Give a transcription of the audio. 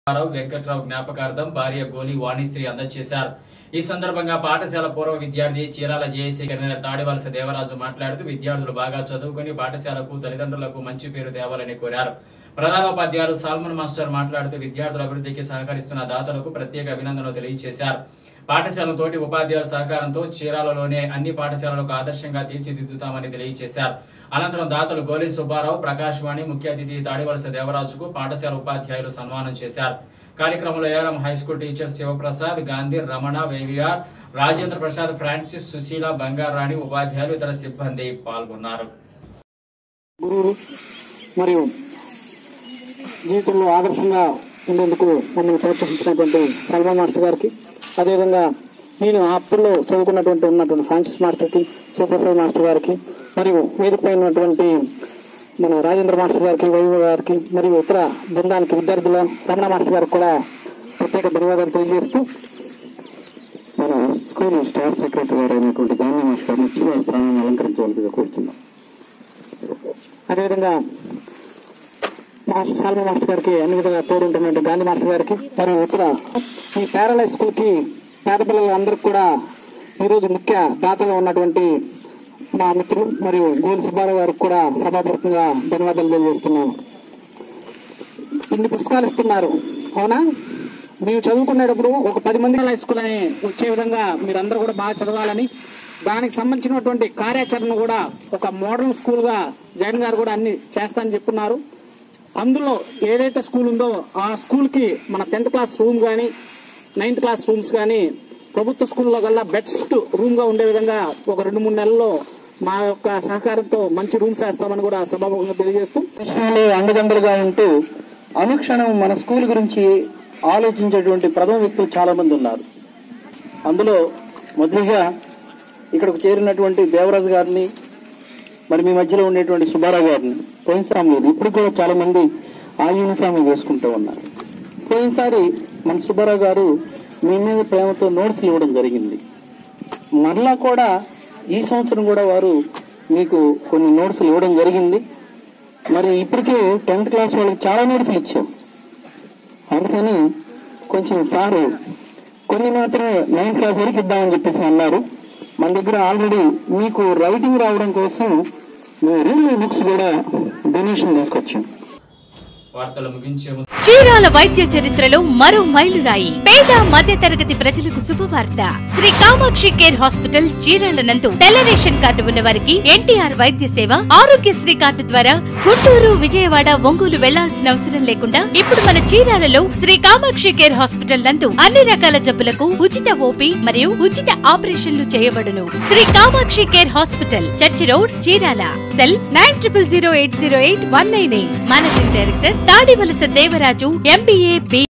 రావు వెంకట్రావు జ్ఞాపకార్థం భార్య గోలి వాణిశ్రీ అందజేశారు ఈ సందర్భంగా పాఠశాల పూర్వ విద్యార్థి చీరాల జేఏసీ కన్వీనర్ తాడివలస దేవరాజు మాట్లాడుతూ విద్యార్థులు బాగా చదువుకుని పాఠశాలకు తల్లిదండ్రులకు మంచి పేరు తేవాలని కోరారు ప్రధానోపాధ్యాయులు సాల్మన్ మాస్టర్ మాట్లాడుతూ విద్యార్థుల అభివృద్ధికి సహకరిస్తున్న దాతలకు ప్రత్యేక అభినందనలు తెలియజేశారు పాఠశాల తోటి ఉపాధ్యాయుల సహకారంతో చీరాలలోనే అన్ని పాఠశాలలకు ఆదర్శంగా తీర్చిదిద్దుతామని తెలియజేశారు అనంతరం దాతలు గోలి సుబ్బారావు ప్రకాష్ వాణి ముఖ్య అతిథి తాడివలస దేవరాజుకు పాఠశాల ఉపాధ్యాయులు సన్మానం చేశారు కార్యక్రమంలో ARM high school teacher Sivaprasad Gandhi Ramana వేవిఆర్ రాజేంద్ర ప్రసాద్ ఫ్రాన్సిస్ సుశీల బంగారాణి ఉపాధ్యాయులు ఇతర సిబ్బంది పాల్గొన్నారు గురువులు మరియు జీవితంలో ఆదర్శంగా ఉండేందుకు మమ్మల్ని ప్రోత్సహించినటువంటి సల్మా మాస్టర్ గారికి అదేవిధంగా నేను అప్పుల్లో చదువుకున్నటువంటి ఉన్నటువంటి ఫ్రాన్సిస్ మాస్టర్కి శివప్రసాద్ మాస్టర్ గారికి మరియు వేదికపై ఉన్నటువంటి మన రాజేంద్ర మాస్టర్ గారికి వైభవ్ గారికి మరియు ఇతర బృందానికి విద్యార్థుల రమణ మాస్టర్ గారికి కూడా ప్రత్యేక ధన్యవాదాలు తెలియజేస్తూ మన స్కూల్ స్టాఫ్ సెక్రటరీ గారు అయినటువంటి గాంధీ మాస్టర్ గారిని వచ్చి వారి ప్రాణాన్ని అలంకరించవలసిగా కోరుతున్నాం అదేవిధంగా మాస్టర్ సాల్మా మాస్టర్ గారికి అన్ని విధంగా తోడుంటున్నటువంటి గాంధీ మాస్టర్ గారికి మరియు ఇతర ఈ ప్యారలైజ్ స్కూల్ కి పేద పిల్లలందరికీ కూడా ఈరోజు ముఖ్య దాతగా ఉన్నటువంటి మా మిత్రులు మరియు గోలి సుబ్బారావు గారికి కూడా సభాపూర్వకంగా ధన్యవాదాలు తెలియజేస్తున్నాను ఇన్ని పుస్తకాలు ఇస్తున్నారు అవునా మేము చదువుకునేటప్పుడు ఒక పది మంది హై స్కూల్ అని వచ్చే విధంగా మీరందరూ కూడా బాగా చదవాలని దానికి సంబంధించినటువంటి కార్యాచరణ కూడా ఒక మోడర్న్ స్కూల్ గా జగన్ గారు కూడా అన్ని చేస్తానని చెప్తున్నారు అందులో ఏదైతే స్కూల్ ఉందో ఆ స్కూల్ కి మన టెన్త్ క్లాస్ రూమ్ గాని నైన్త్ క్లాస్ రూమ్స్ గాని ప్రభుత్వ స్కూల్లో కల్లా బెస్ట్ రూమ్ గా ఉండే విధంగా ఒక రెండు మూడు నెలల్లో మా యొక్క సహకారంతో మంచి రూమ్స్ వేస్తామని కూడా సభాముఖంగా తెలియజేస్తూ విషయంలో అండదండలుగా ఉంటూ అనుక్షణం మన స్కూల్ గురించి ఆలోచించేటువంటి ప్రథమ వ్యక్తులు చాలా మంది ఉన్నారు అందులో మొదటిగా ఇక్కడకు చేరినటువంటి దేవరాజు గారిని మరి మీ మధ్యలో ఉండేటువంటి సుబ్బారావు గారిని పోయినసారి లేదు ఇప్పుడు కూడా చాలా మంది ఆ యూనిఫామ్ వేసుకుంటూ ఉన్నారు పోయినసారి మన సుబ్బారావు గారు మీ మీద ప్రేమతో నోట్స్లు ఇవ్వడం జరిగింది మరలా కూడా ఈ సంవత్సరం కూడా వారు మీకు కొన్ని నోట్స్లు ఇవ్వడం జరిగింది మరి ఇప్పటికే టెన్త్ క్లాస్ వాళ్ళకి చాలా నోట్స్లు ఇచ్చాం అందుకని కొంచెం సారు కొన్ని మాత్రమే నైన్త్ క్లాస్ వరకు ఇద్దామని చెప్పేసి అన్నారు మన దగ్గర ఆల్రెడీ మీకు రైటింగ్ రావడం కోసం మేము రెండు బుక్స్ కూడా డొనేషన్ తీసుకొచ్చాం వార్తలు ముగించే ముందు చీరాల వైద్య చరిత్రలో మరో మైలురాయి పేద మధ్య తరగతి ప్రజలకు శుభవార్త శ్రీ కామాక్షి కేర్ హాస్పిటల్ చీరాల నందు తెల్ల రేషన్ కార్డు ఉన్న వారికి ఎన్టీఆర్ వైద్య సేవ ఆరోగ్యశ్రీ కార్డు ద్వారా గుంటూరు విజయవాడ ఒంగోలు వెళ్లాల్సిన అవసరం లేకుండా ఇప్పుడు మన చీరాలలో శ్రీ కామాక్షి కేర్ హాస్పిటల్ నందు అన్ని రకాల జబ్బులకు ఉచిత ఓపీ మరియు ఉచిత ఆపరేషన్లు చేయబడును Sri Kamakshi care hospital church road Chirala cell nine triple zero eight zero eight one nine eight managing director Tadivalasa Devaraju MBA B